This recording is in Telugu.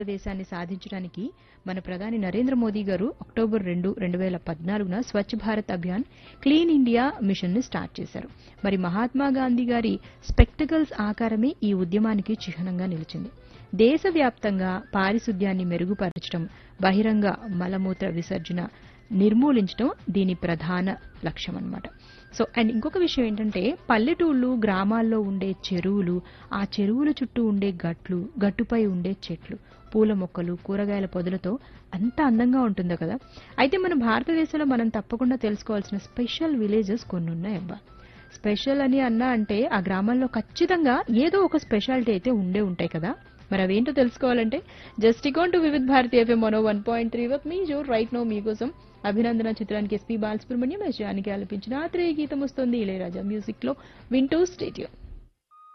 దేశాన్ని సాధించడానికి మన ప్రధాని నరేంద్ర మోదీ గారు అక్టోబర్ రెండు రెండు వేల పద్నాలుగున Swachh Bharat Abhiyan clean India mission ని స్టార్ట్ చేశారు మరి మహాత్మా గాంధీ గారి స్పెక్టకల్స్ ఆకారమే ఈ ఉద్యమానికి చిహ్నంగా నిలిచింది దేశవ్యాప్తంగా పారిశుద్ధ్యాన్ని మెరుగుపరచడం బహిరంగ మలమూత్ర విసర్జన నిర్మూలించడం దీని ప్రధాన లక్ష్యం అన్నమాట సో అండ్ ఇంకొక విషయం ఏంటంటే పల్లెటూళ్ళు గ్రామాల్లో ఉండే చెరువులు ఆ చెరువుల చుట్టూ ఉండే గట్లు గట్టుపై ఉండే చెట్లు పూల మొక్కలు కూరగాయల పొదలతో అంత అందంగా ఉంటుందో కదా అయితే మన భారతదేశంలో మనం తప్పకుండా తెలుసుకోవాల్సిన స్పెషల్ విలేజెస్ కొన్ని ఉన్నాయి అబ్బా స్పెషల్ అని అన్నా అంటే ఆ గ్రామాల్లో ఖచ్చితంగా ఏదో ఒక స్పెషాలిటీ అయితే ఉండే ఉంటాయి కదా మరి అవేంటో తెలుసుకోవాలంటే జస్ట్ ఇకాన్ to Vividh Bharati FM Mano one point three with me జో రైట్ నో మీకోసం అభినందన చిత్రానికి ఎస్పీ బాలసుబ్రహ్మణ్యం యశానికి ఆలపించిన ఆత్రేయ గీతం వస్తుంది ఇళయరాజా మ్యూజిక్ లో వింటూ స్టేడియం